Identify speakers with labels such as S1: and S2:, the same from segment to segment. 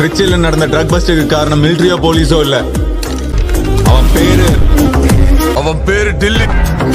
S1: திருச்சியில நடந்த ட்ரக் பஸ்டுக்கு காரணம் மிலிட்டரியோ போலீஸோ இல்ல அவன் பேரு
S2: அவன் பேரு Dilli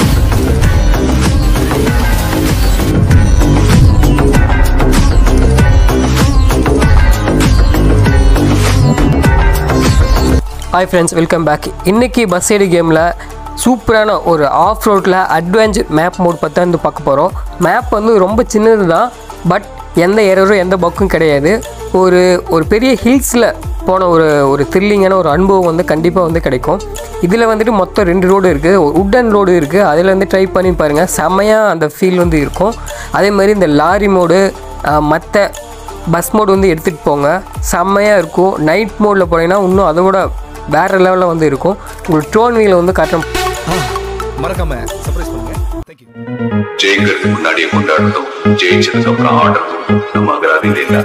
S3: hi friends welcome back இன்னைக்கு பஸ் சைடு கேமில் சூப்பரான ஒரு ஆஃப் ரோட்டில் அட்வான்ஸ் மேப் மோட் பற்றி வந்து பார்க்க போகிறோம் மேப் வந்து ரொம்ப சின்னது தான் பட் எந்த எரரும் எந்த பக்கும் கிடையாது ஒரு ஒரு பெரிய ஹில்ஸில் போன ஒரு ஒரு த்ரில்லிங்கான ஒரு அனுபவம் வந்து கண்டிப்பாக வந்து கிடைக்கும் இதில் வந்துட்டு மொத்தம் ரெண்டு ரோடு இருக்குது உட்டன் ரோடு இருக்குது அதில் வந்து ட்ரை பண்ணி பாருங்கள் செம்மையாக அந்த ஃபீல் வந்து இருக்கும் அதே மாதிரி இந்த லாரி மோடு மற்ற பஸ் மோட் வந்து எடுத்துகிட்டு போங்க செம்மையாக இருக்கும் நைட் மோடில் போனீங்கன்னா இன்னும் அதை விட வேறு லெவலில் வந்து இருக்கும் உங்களுக்கு ட்ரோன் வீல வந்து காட்டுறேன்
S2: மறக்காம சர்ப்ரைஸ் பண்ணுங்க தேங்க்யூ
S4: ஜெயிக்கிறதுக்கு முன்னாடியே கொண்டாடுறதும் ஜெயிச்சதுக்கு அப்புறம் ஆடுறதும் நம்ம அகராதியில என்ன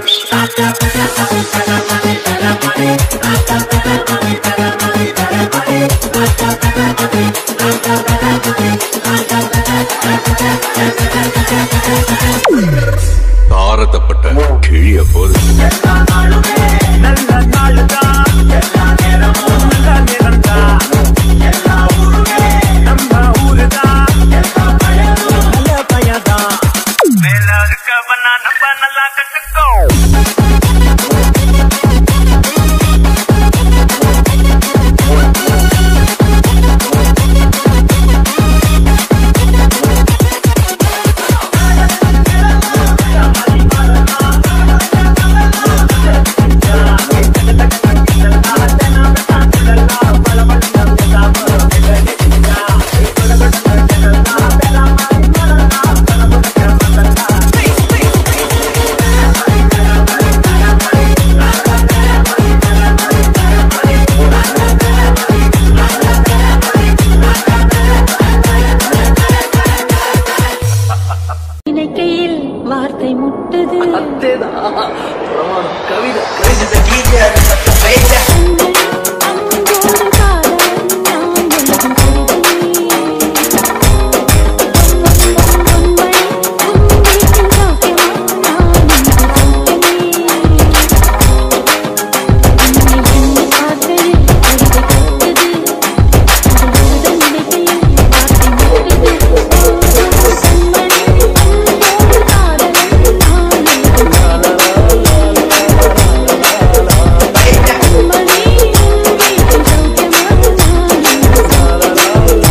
S4: தாரத்தப்பட்ட கிழிய போது
S5: நினைக்கையில் வார்த்தை முட்டுது அன்போடு காதல் நான் எழுதும் கடிதமே. உண்மை, உன் வீட்டில் சௌக்கியமா? நான் இங்கு சௌக்கியமே. உன்னை எண்ணி பார்க்கையில் கவிதை கட்டுது. அதில் எழுத நினைக்கையில் வார்த்தை முட்டுது. கண்மணி, அன்போடு காதல் நான் எழுதும் கண்மணி, உன் வீட்டில் சௌக்கியமா? நான் இங்கு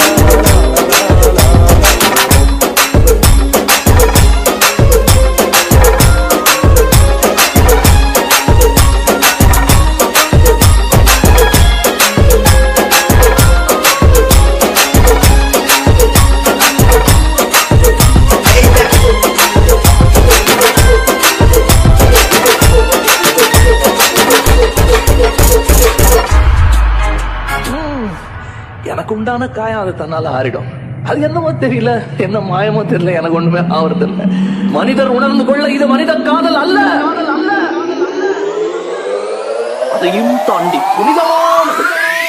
S6: எனக்கு உண்டான காயம் அது தன்னால ஆறிடும் அது என்னமோ தெரியல என்ன மாயமோ தெரியல எனக்கு ஒண்ணுமே ஆவறது இல்ல மனிதர் உணர்ந்து கொள்ள இது மனித காதல் அல்ல அதையும் தாண்டி புனிதமானது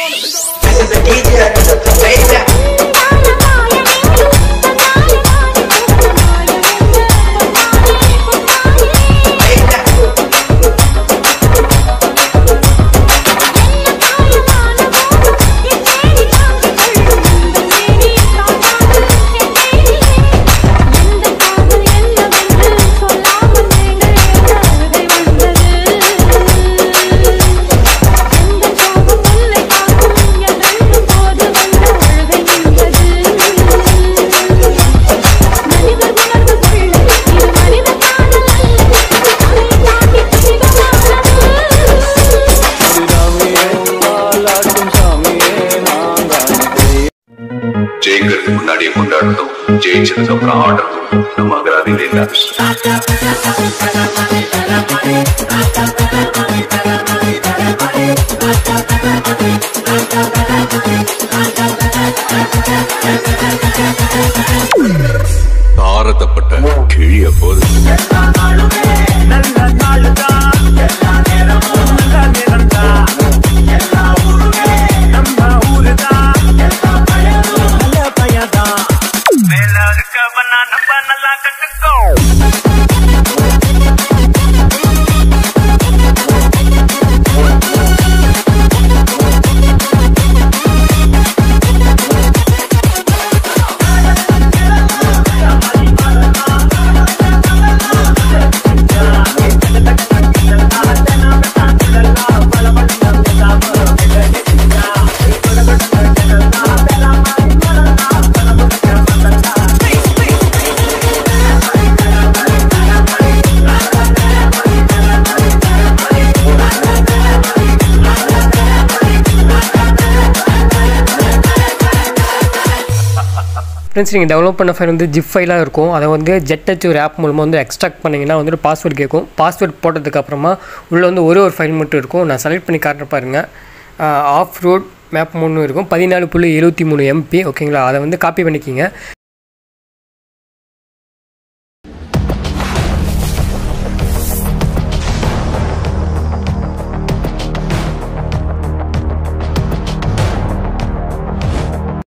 S4: ஜெயிக்கிறதுக்கு முன்னாடியே கொண்டாடுறதும் ஜெயிச்சதுக்கு அப்புறம் ஆடுறதும் நம்ம அகராதியில என்ன தாரத்தப்பட்ட கிழிய போது
S7: நல்லா கட்டுக்கோ
S3: ஃப்ரெண்ட்ஸ் நீங்கள் டெவலப் பண்ண ஃபைல் வந்து ஜிப் ஃபைலாக இருக்கும் அதை வந்து ஜெட் டச் ஒரு ஆப் மூலமாக வந்து எக்ஸ்ட்ராக்ட் பண்ணிங்கன்னா வந்துட்டு பாஸ்வேர்டு கேட்கும் பாஸ்வேர்ட் போட்டதுக்கப்புறமா உள்ளே வந்து ஒரே ஒரு ஃபைல் மட்டும் இருக்கும் நான் செலக்ட் பண்ணி காட்டுற பாருங்க ஆஃப் ரோட் மேப் மூணு இருக்கும் பதினாலு புள்ளி எழுபத்தி மூணு எம்பி ஓகேங்களா அதை வந்து காப்பி பண்ணிக்கிங்க